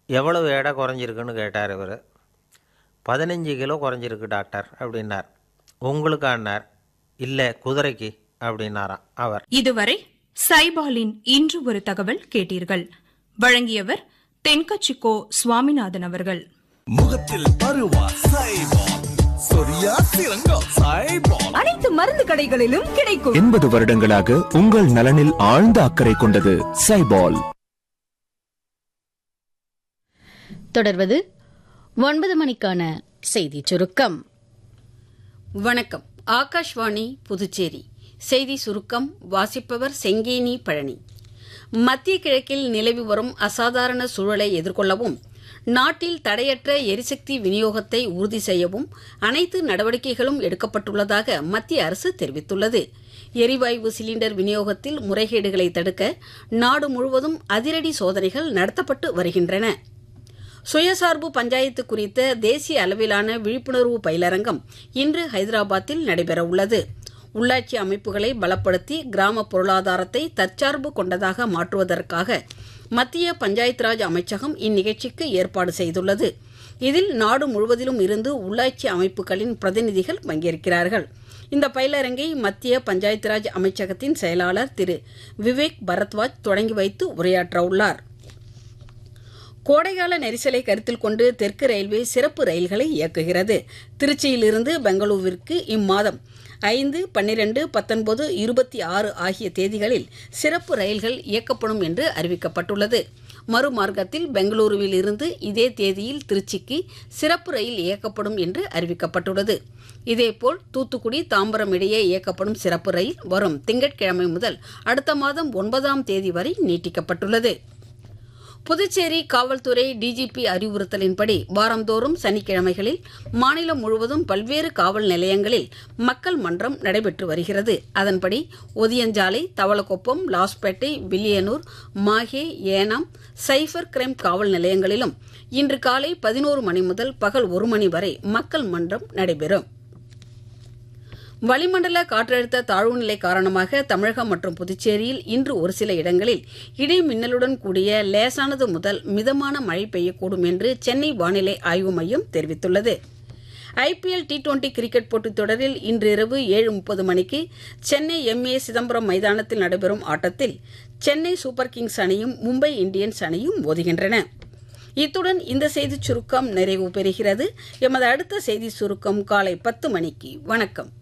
எவ்வளவு எடை குறைஞ்சிருக்குன்னு கேட்டார் இவர் பதினஞ்சு கிலோ குறைஞ்சிருக்கு டாக்டர் அப்படின்னார் உங்களுக்கானார் இல்லை குதிரைக்கு அப்படின்னாராம் அவர் இதுவரை சைபாலின் இன்று ஒரு தகவல் கேட்டீர்கள் வழங்கியவர் தென்கச்சிக்கோ சுவாமிநாதன் அவர்கள் முகத்தில் பருவா சைபால் சொரியா சிறங்கோ சைபால் அனைத்து மருந்து கடைகளிலும் கிடைக்கும் எண்பது வருடங்களாக உங்கள் நலனில் ஆழ்ந்த அக்கறை கொண்டது சைபால் தொடர்வது ஒன்பது மணிக்கான செய்தி சுருக்கம் வணக்கம் ஆகாஷ்வாணி புதுச்சேரி செய்தி சுருக்கம் வாசிப்பவர் செங்கேனி பழனி மத்திய கிழக்கில் நிலவி வரும் அசாதாரண சூழலை எதிர்கொள்ளவும் நாட்டில் தடையற்ற எரிசக்தி விநியோகத்தை உறுதி செய்யவும் அனைத்து நடவடிக்கைகளும் எடுக்கப்பட்டுள்ளதாக மத்திய அரசு தெரிவித்துள்ளது எரிவாயு சிலிண்டர் விநியோகத்தில் முறைகேடுகளை தடுக்க நாடு முழுவதும் அதிரடி சோதனைகள் நடத்தப்பட்டு வருகின்றன சுயசார்பு பஞ்சாயத்து குறித்த தேசிய அளவிலான விழிப்புணர்வு பயிலரங்கம் இன்று ஹைதராபாத்தில் நடைபெறவுள்ளது உள்ளாட்சி அமைப்புகளை பலப்படுத்தி கிராம பொருளாதாரத்தை தற்சார்பு கொண்டதாக மாற்றுவதற்காக மத்திய பஞ்சாயத் ராஜ் அமைச்சகம் இந்நிகழ்ச்சிக்கு ஏற்பாடு செய்துள்ளது இதில் நாடு முழுவதிலும் இருந்து உள்ளாட்சி அமைப்புகளின் பிரதிநிதிகள் பங்கேற்கிறார்கள் இந்த பயிலரங்கை மத்திய பஞ்சாயத் ராஜ் அமைச்சகத்தின் செயலாளர் திரு விவேக் பரத்வாஜ் தொடங்கி வைத்து உரையாற்றவுள்ளார் கோடைகால நெரிசலை கருத்தில் கொண்டு தெற்கு ரயில்வே சிறப்பு ரயில்களை இயக்குகிறது திருச்சியிலிருந்து பெங்களூருவிற்கு இம்மாதம் ஐந்து பன்னிரண்டு பத்தொன்பது இருபத்தி ஆறு ஆகிய தேதிகளில் சிறப்பு ரயில்கள் இயக்கப்படும் என்று அறிவிக்கப்பட்டுள்ளது மறுமார்க்கத்தில் பெங்களூருவில் இருந்து இதே தேதியில் திருச்சிக்கு சிறப்பு ரயில் இயக்கப்படும் என்று அறிவிக்கப்பட்டுள்ளது இதேபோல் தூத்துக்குடி தாம்பரம் இடையே இயக்கப்படும் சிறப்பு ரயில் வரும் திங்கட்கிழமை முதல் அடுத்த மாதம் ஒன்பதாம் தேதி வரை நீட்டிக்கப்பட்டுள்ளது புதுச்சேரி காவல்துறை டிஜிபி அறிவுறுத்தலின்படி வாரந்தோறும் சனிக்கிழமைகளில் மாநிலம் முழுவதும் பல்வேறு காவல் நிலையங்களில் மக்கள் மன்றம் நடைபெற்று வருகிறது அதன்படி ஒதியஞ்சாலை தவளக்குப்பம் லாஸ்பேட்டை வில்லியனூர் மாஹே ஏனாம் சைபர் கிரைம் காவல் நிலையங்களிலும் இன்று காலை பதினோரு மணி முதல் பகல் ஒரு மணி வரை மக்கள் மன்றம் நடைபெறும் வளிமண்டல காற்றழுத்த தாழ்வு நிலை காரணமாக தமிழகம் மற்றும் புதுச்சேரியில் இன்று ஒரு சில இடங்களில் இடி மின்னலுடன் கூடிய லேசானது முதல் மிதமான மழை பெய்யக்கூடும் என்று சென்னை வானிலை ஆய்வு மையம் தெரிவித்துள்ளது ஐபிஎல் டி டுவெண்டி கிரிக்கெட் போட்டித் தொடரில் இன்று இரவு ஏழு முப்பது மணிக்கு சென்னை எம்ஏ சிதம்பரம் மைதானத்தில் நடைபெறும் ஆட்டத்தில் சென்னை சூப்பர் கிங்ஸ் அணியும் மும்பை இந்தியன்ஸ் அணியும் மோதுகின்றன இத்துடன் இந்த செய்திச் சுருக்கம் நிறைவு பெறுகிறது எமது அடுத்த செய்தி சுருக்கம் காலை பத்து மணிக்கு வணக்கம்